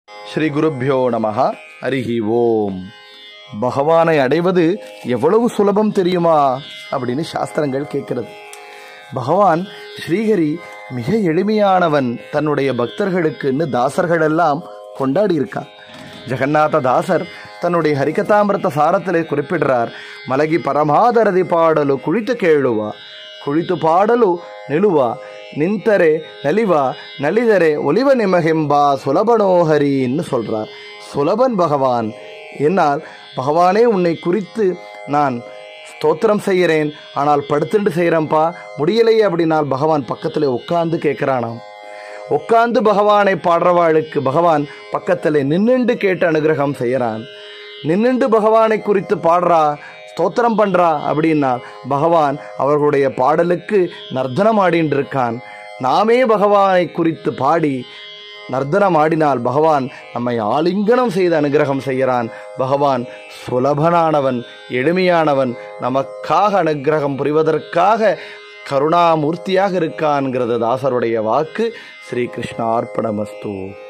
ஸ்ரீ குருப்பியோ நமஹ ஹரிஹி ஓம் பகவானை அடைவது எவ்வளவு சுலபம் தெரியுமா அப்படின்னு சாஸ்திரங்கள் கேட்கிறது பகவான் ஸ்ரீஹரி மிக எளிமையானவன் தன்னுடைய பக்தர்களுக்குன்னு தாசர்கள் எல்லாம் கொண்டாடி இருக்கான் ஜெகநாத தாசர் தன்னுடைய ஹரிகதாமிரத சாரத்திலே குறிப்பிடுறார் மலகி பரமாதரதி பாடಲು ಕುಳಿತು ಕೇಳುವ ಕುಳಿತು ಪಾಡಲು ನಿಲುವ ನಿಂತರೆ ನಲಿವ ನಲಿದರೆ ಒಲಿವ ನಿಮಗೆಂಬ சுலபனோஹரின்னு சொல்றார் சுலபன் பகவான் என்னால் பகவானே உன்னை குறித்து நான் ஸ்தோத்திரம் செய்கிறேன் ஆனால் படுத்துண்டு செய்கிறேன்ப்பா முடியலையே அப்படின்னால் பகவான் பக்கத்தில் உட்கார்ந்து கேட்குறானாம் உட்கார்ந்து பகவானை பாடுறவாளுக்கு பகவான் பக்கத்தில் நின்னுண்டு கேட்டு அனுகிரகம் செய்கிறான் நின்னுண்டு பகவானை குறித்து பாடுறா ஸ்தோத்திரம் பண்றா அப்படின்னா பகவான் அவர்களுடைய பாடலுக்கு நர்த்தனம் ஆடின்னு இருக்கான் நாமே பகவானை குறித்து பாடி நர்த்தனம் ஆடினால் பகவான் நம்மை ஆலிங்கனம் செய்து அனுகிரகம் செய்கிறான் பகவான் சுலபனானவன் எளிமையானவன் நமக்காக அனுகிரகம் புரிவதற்காக கருணாமூர்த்தியாக இருக்கான்ங்கிறது தாசருடைய வாக்கு ஸ்ரீ கிருஷ்ணார்ப்பணமஸ்து